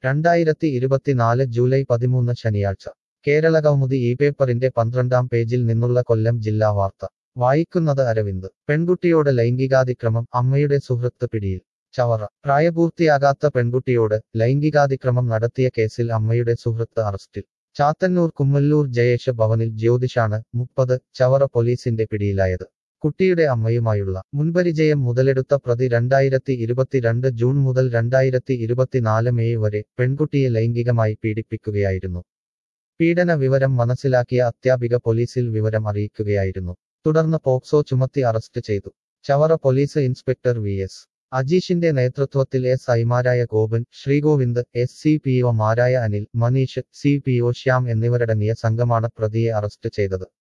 രണ്ടായിരത്തി ഇരുപത്തിനാല് ജൂലൈ പതിമൂന്ന് ശനിയാഴ്ച കേരള കൗമുദി ഈ പേപ്പറിന്റെ പന്ത്രണ്ടാം പേജിൽ നിന്നുള്ള കൊല്ലം ജില്ലാ വാർത്ത വായിക്കുന്നത് അരവിന്ദ് പെൺകുട്ടിയോട് ലൈംഗികാതിക്രമം അമ്മയുടെ സുഹൃത്ത് പിടിയിൽ ചവറ പ്രായപൂർത്തിയാകാത്ത പെൺകുട്ടിയോട് ലൈംഗികാതിക്രമം നടത്തിയ കേസിൽ അമ്മയുടെ സുഹൃത്ത് അറസ്റ്റിൽ ചാത്തന്നൂർ കുമ്മല്ലൂർ ജയേഷ് ഭവനിൽ ജ്യോതിഷാണ് മുപ്പത് ചവറ പോലീസിന്റെ പിടിയിലായത് കുട്ടിയുടെ അമ്മയുമായുള്ള മുൻപരിചയം മുതലെടുത്ത പ്രതി രണ്ടായിരത്തി ഇരുപത്തിരണ്ട് ജൂൺ മുതൽ രണ്ടായിരത്തി ഇരുപത്തിനാല് മെയ് വരെ പെൺകുട്ടിയെ ലൈംഗികമായി പീഡിപ്പിക്കുകയായിരുന്നു പീഡന വിവരം മനസ്സിലാക്കിയ അത്യാപിക പോലീസിൽ വിവരം അറിയിക്കുകയായിരുന്നു തുടർന്ന് പോക്സോ ചുമത്തി അറസ്റ്റ് ചെയ്തു Chavara police inspector V S അജീഷിന്റെ നേതൃത്വത്തിൽ എസ് ഐമാരായ Gopan Sreegovind S C P ഒമാരായ Anil Manish C P O Shyam എന്നിവരടങ്ങിയ സംഘമാണ് പ്രതിയെ അറസ്റ്റ് ചെയ്തത്